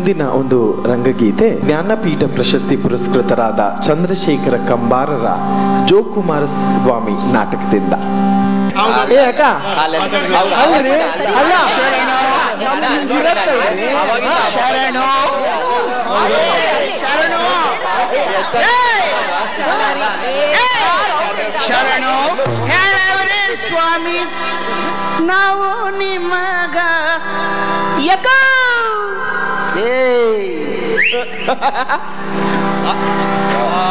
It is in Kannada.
ಮುಂದಿನ ಒಂದು ರಂಗಗೀತೆ ಜ್ಞಾನಪೀಠ ಪ್ರಶಸ್ತಿ ಪುರಸ್ಕೃತರಾದ ಚಂದ್ರಶೇಖರ ಕಂಬಾರರ ಜೋಕುಮಾರ ಸ್ವಾಮಿ ನಾಟಕದಿಂದ ಏ ಅಕ್ಕ ಅಲ್ರಿ ಅಲ್ಲ ನಮ್ದು ಹಿಂಗ್ ಇರತ್ತಲ್ರಿ? ಶರಣು ಶರಣು ಹೇಳವ್ರೆ ಸ್ವಾಮಿ ನಾವು ನಿಮಗ ಯಕ ಏ